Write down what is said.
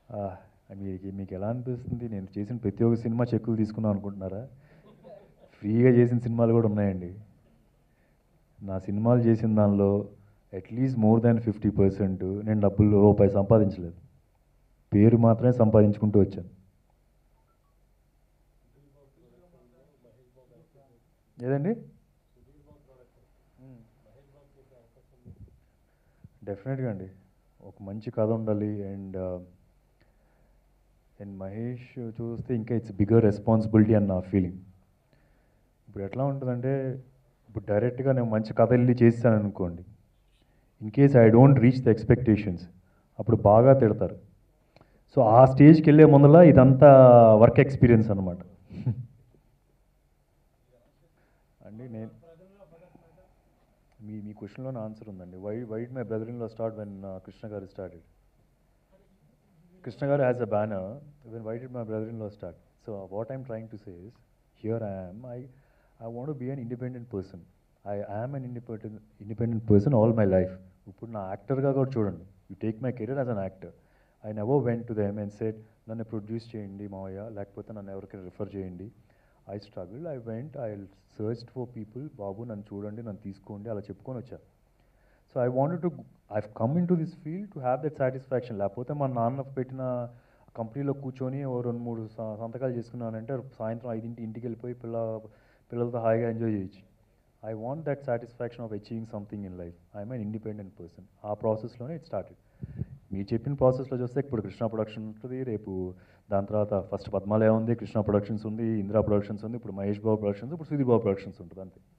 ఆ, మీకు మీకు ఎలా అనిపిస్తుంది నేను చేసిన ప్రతి ఒక్క సినిమా చెక్కులు తీసుకున్నాం అనుకుంటున్నారా ఫ్రీగా చేసిన సినిమాలు కూడా ఉన్నాయండి నా సినిమాలు చేసిన దానిలో at least more than fifty percent నేను డబ్బులు రూపాయి సంపాదించలేదు పేరు మాత్రమే సంపాదించుకుంటూ వచ్చాను ఏదండి డెఫినెట్గా అండి ఒక మంచి కథ ఉండాలి అండ్ అండ్ మహేష్ చూస్తే ఇంకా ఇట్స్ బిగ్గర్ రెస్పాన్సిబిలిటీ అని నా ఫీలింగ్ ఇప్పుడు ఎట్లా ఉంటుందంటే ఇప్పుడు డైరెక్ట్గా నేను మంచి కథ వెళ్ళి చేస్తాను అనుకోండి in case I don't reach the expectations అప్పుడు బాగా తిడతారు సో ఆ స్టేజ్కి వెళ్ళే ముందల ఇదంతా వర్క్ ఎక్స్పీరియన్స్ అనమాట అండి నేను మీ మీ క్వశ్చన్లోనే ఆన్సర్ ఉందండి why why'd my brother in law start when Krishna గారు స్టార్టెడ్ కృష్ణ గారు as a banner when why did my brother in law start so what I'm trying to say is here I am I I want be an independent person I am an independent independent person all my life ఇప్పుడు నా యాక్టర్గా కూడా చూడండి you take my career as an actor I never went to them and set నన్ను produce చేయండి మావయ్య లేకపోతే నన్ను ఎవరికైనా రిఫర్ చేయండి I struggle I went I search for people బాబు నన్ను చూడండి నన్ను తీసుకోండి అలా చెప్పుకొని వచ్చా so I wanted to I come in to this field to have that satisfaction లేకపోతే మా నాన్న పెట్టిన కంపెనీలో కూర్చొని ఓ రెండు మూడు స- సంతకాలు చేసుకున్నానంటే సాయంత్రం ఐదింటి ఇంటికి వెళ్ళిపోయి పిల్ల పిల్లలతో హాయిగా ఎంజాయ్ చేయొచ్చు I want that satisfaction of achieving something in life I'm an independent person ఆ ప్రాసెస్లోనే ఇట్ స్టార్టెడ్ మీరు చెప్పిన ప్రాసెస్లో చూస్తే ఇప్పుడు కృష్ణ ప్రొడక్షన్ ఉంటుంది రేపు దాని తర్వాత ఫస్ట్ పద్మాలయ ఉంది కృష్ణ ప్రొడక్షన్స్ ఉంది ఇందిరా ప్రొడక్షన్స్ ఉంది ఇప్పుడు మహేష్ బాబు ప్రొడక్షన్స్ ఇప్పుడు సుధీర్ బాబు ప్రొడక్షన్స్ ఉంటుంది అంతే